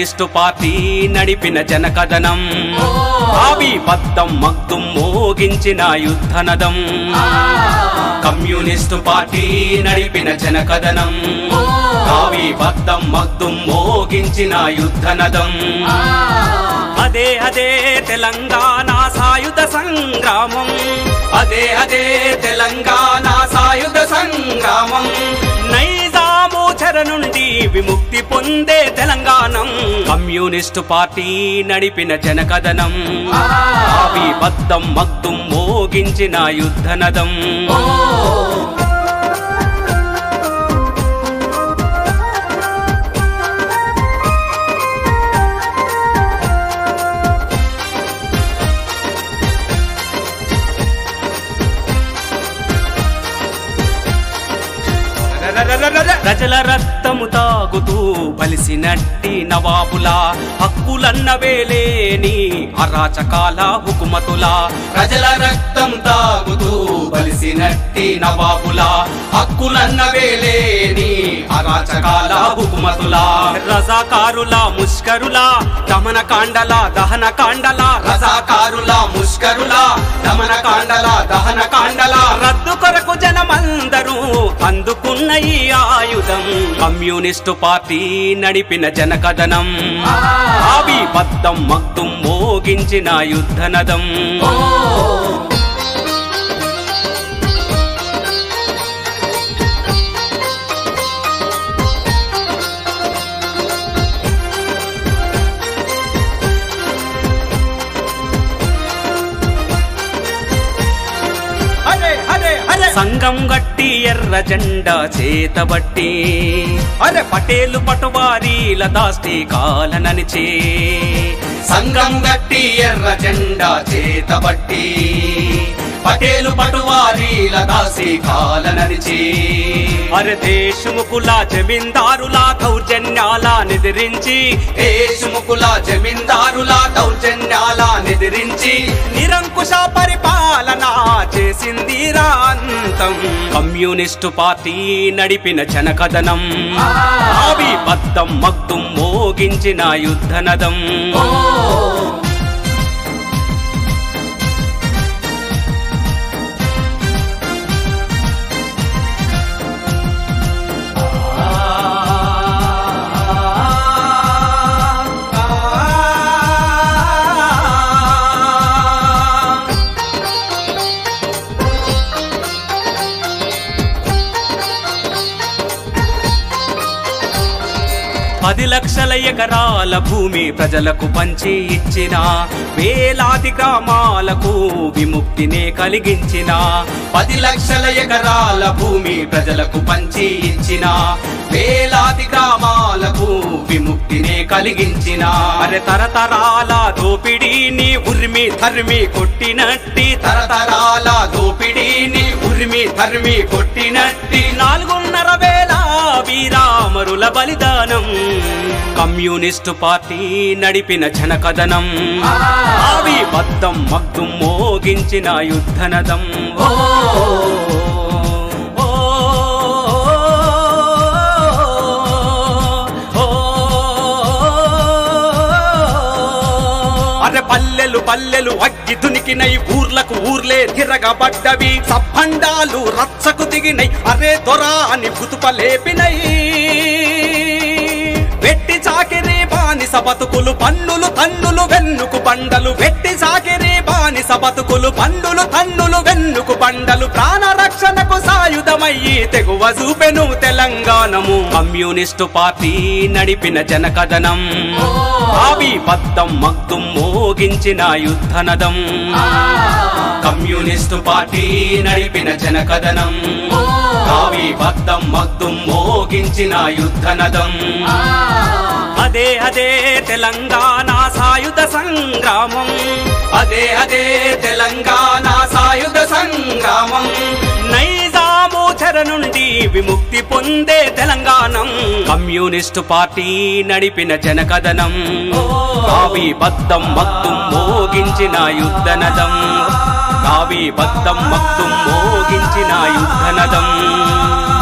communist party నడిపిన జనకథనం ఆవి బద్దం మగ్దుం మోగించిన యుద్ధనదం కమ్యూనిస్టు పార్టీ నడిపిన జనకథనం ఆవి బద్దం మగ్దుం మోగించిన యుద్ధనదం అదే అదే తెలంగాణ సాయుధ సంగ్రామం అదే అదే తెలంగాణ సాయుధ సంగ్రామం నైజాము చెర నుండి విముక్తి పొందే తెలంగాణం కమ్యూనిస్టు పార్టీ నడిపిన జనకథనం ఆవి బద్దం మగ్దుం మోగించిన యుద్ధనదం ప్రజల రక్తము తాగుతూ బలిసినట్టి నవాబుల హక్కులన్న వేలేని అరాచకాల హుకుమతుల ప్రజల రక్తం తాగుతూ బలిసినట్టి నవాబుల హక్కులన్న వేలేని అరాచకాల హుకుమతుల రజాకారుల ముష్కరుల దమన కాండల దహన కాండల రజాకారుల ముష్కరుల దమన కాండల దహన కాండల రద్దు కొరకు జనమందరూ అందుకున్న ఈ ఆయుధం కమ్యూనిస్టు పార్టీ నడిపిన జనకథనం ఆవి బద్దం మగ్దుం మోగించిన యుద్ధనదం అరే అరే అరే సంఘం గట్టి ఎర్ర జెండా చేతబట్టి అరే పటేలు పటువారీల దాష్టి కాలననిచే సంఘం గట్టి ఎర్ర జెండా చేతబట్టి పటేలు పటువారీల దాసి కాలననిచి అరే దేశముకుల జమీందారుల దౌర్జన్యాల నిదిరించి దేశముకుల జమీందారుల దౌర్జన్యాల నిదిరించి నిరంకుశ పరిపాలన చేసింది అంతం కమ్యూనిస్టు పార్టీ నడిపిన జనకథనం ఆవి బద్దం మగ్దుం మోగించిన యుద్ధనదం పది లక్షల ఎకరాల భూమి ప్రజలకు పంచి ఇచ్చిన వేలాది గ్రామాలకు విముక్తినే కలిగించిన పది లక్షల ఎకరాల భూమి ప్రజలకు పంచి ఇచ్చిన వేలాది గ్రామాలకు విముక్తినే కలిగించిన అరే తరతరాల దోపిడీని ఉరిమి ధర్మి కొట్టినట్టి తరతరాల దోపిడీని ఉరిమి ధర్మి కొట్టినట్టి నాలుగున్నర వేల వీరామరుల బలిదానం కమ్యూనిస్టు పార్టీ నడిపిన జనకథనం ఆవి బద్దం మగ్దుం మోగించిన యుద్ధనదం ఓ ఓ, ఓ, అరే పల్లెలు పల్లెలు అగ్గి దునికినై ఊర్లకు ఊర్లే తిరగబడ్డవి సబ్బండాలు రచ్చకు దిగినై అరే దొరా అని గుతుపలేపినై వెట్టి చాకిరి బానిస బతుకులు పన్నులు తన్నులు వెన్నుకు బండలు వెట్టి చాకిరి బానిస బతుకులు పన్నులు తన్నులు వెన్నుకు బండలు ప్రాణ రక్షణకు సాయుధమయ్యి తెగువ చూపెను తెలంగాణము కమ్యూనిస్టు పార్టీ నడిపిన జనకథనం ఆవి బద్దం మగ్దుం మోగించిన యుద్ధనదం కమ్యూనిస్టు పార్టీ నడిపిన జనకథనం ఆవి బద్దం మగ్దుం మోగించిన యుద్ధనదం అదే అదే తెలంగాణ సాయుధ సంగ్రామం అదే అదే తెలంగాణ సాయుధ సంగ్రామం నైజాము చెర నుండి విముక్తి పొందే తెలంగాణం కమ్యూనిస్టు పార్టీ నడిపిన జనకథనం కావి బద్దం మగ్దుం మోగించిన యుద్ధనదం కావి బద్దం మగ్దుం మోగించిన యుద్ధనదం